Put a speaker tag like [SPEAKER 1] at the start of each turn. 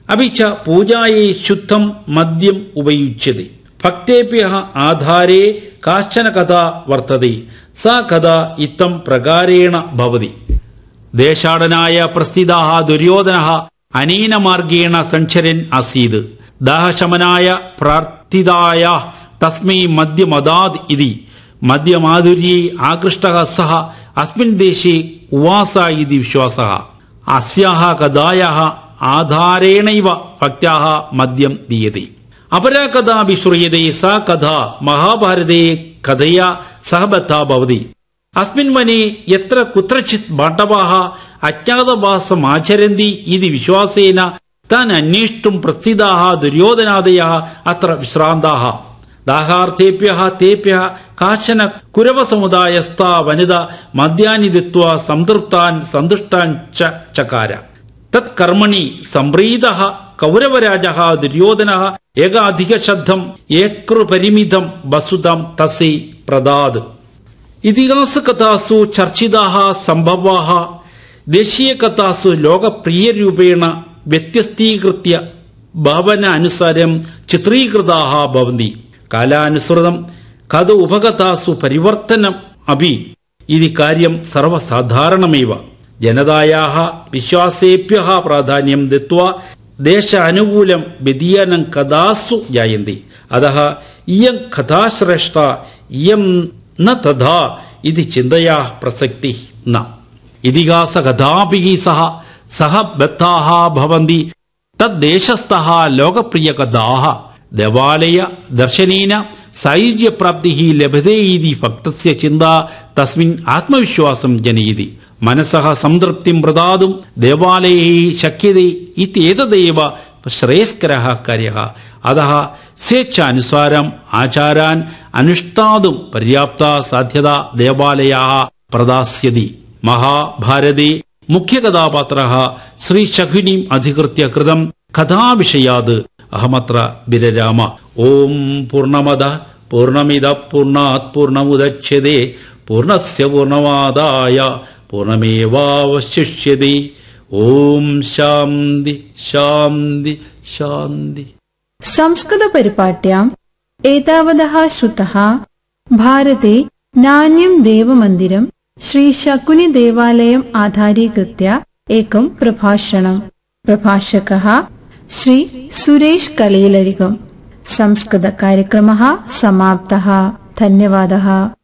[SPEAKER 1] अपि च पूजायै शुद्धं मद्यम् उपयुज्यते भक्तेभ्यः आधारे काश्चन कथा वर्तते सा कथा इत्थं प्रकारेण भवति ദേശാടനായ പ്രസ്ഥിതാഹ ദുര്യോധനഃ അനേന മാർഗേണ സഞ്ചരൻ ആസീത് ദാഹശമനായ പ്രാർത്ഥിതായ തസ്മൈ മദ്യമദാത് ഇതി മദ്യമാധുര്യൈ ആകൃഷ്ടः സഹ അസ്മിൻ ദേശേ ഉവാസ ഇതി വിശ്വാസः അസ്യാഹ കഥായാः ആധാരേണൈവ ഭക്ത്യാः മദ്യം ദീയത്തെ അപരാ കഥാ വിശ്രൂയത്തെ സാ കഥ മഹാഭാരതേ കഥയാ സഹബദ്ധ ഭവതി അസ്മിൻ വനെ യത്ര കുത്രചിത് ബാണ്ഡവാः അജ്ഞാതവാസമാചരന്തി ഇതി വിശ്വാസേന താൻ അന്വേഷ്ടും പ്രസ്ഥിതാः ദുര്യോധനാദയः അത്ര വിശ്രാന്താः ദാഹാർത്ഥേഭ്യः തേഭ്യः കാശന കുരവസമുദായസ്ഥ വനിത മദ്യാനി ദിത്വാ സംതൃപ്താൻ സന്തുഷ്ടാൻ ച ചകാര തത് കർമ്മണി സംപ്രീതഃ കൗരവരാജः ദുര്യോധനः ഏകാധികശബ്ദം ഏകൃപരിമിതം വസുതം തസൈ പ്രദാത് ഇതിഹാസകഥാസു ചർച്ചിതാः സംഭവാः ദേശീയകഥാസു ലോകപ്രിയരൂപേണ വ്യത്യസ്തീകൃത്യ ഭാവന അനുസാരം ചിത്രീകൃതാः ഭവന്തി കാലാനുസൃതം കഥ ഉപകഥാസു പരിവർത്തനം അപി ഇതി കാര്യം സർവസാധാരണമേവ ജനതായാः വിശ്വാസേഭ്യः പ്രാധാന്യം ദത്വാ ദേശാനുകൂലം വ്യതിയാനം കഥാസു ജായന്തി അതः ഇയം കഥാശ്രേഷ്ഠ ഇയം ന തഥാ ഇതി ചിന്തയാ പ്രസക്തി ന ഇതിഹാസകഥാഭിः സഹ സഹ ബദ്ധാः ഭവന്തി തദ്ദേശസ്ഥः ലോകപ്രിയകഥാः ദേവാലയ ദർശനേന സായുജ്യപ്രാപ്തിः ലഭത്തെ ഇതി ഭക്തസ്യ ചിന്ത തസ്മിൻ ആത്മവിശ്വാസം ജനയതി മനസः സംതൃപ്തിം പ്രദാതും ദേവാലയൈ ശക്യത്തെ ഇത്യേതദേവ ശ്രേയസ്കരः കാര്യः അതः സ്വേച്ഛാനുസാരം ആചാരാൻ അനുഷ്ഠാതും പര്യാപ്ത സാധ്യത ദേവാലയാः പ്രദാസ്യതി മഹാഭാരതേ മുഖ്യകഥാപാത്രः ശ്രീശകുനിം അധികൃത്യ കൃതം കഥാവിഷയാത് അഹമത്ര വിരരാമ ഓം പൂർണ്ണമത പൂർണ്ണമിത പൂർണ്ണാത് പൂർണ്ണമുദച്യതേ പൂർണ്ണസ്യ പൂർണ്ണമാദായ പൂർണ്ണമേവാവശിഷ്യതേ ഓം ശാന്തി ശാന്തി ശാന്തി
[SPEAKER 2] संस्कृतपरिपाट्याम् एतावदः श्रुतः भारते नान्यं देवमन्दिरं श्रीशकुनिदेवालयम् आधारीकृत्य एकं प्रभाषणम् प्रभाषकः श्री सुरेश कलेलरिगम् संस्कृतकार्यक्रमः समाप्तः धन्यवादः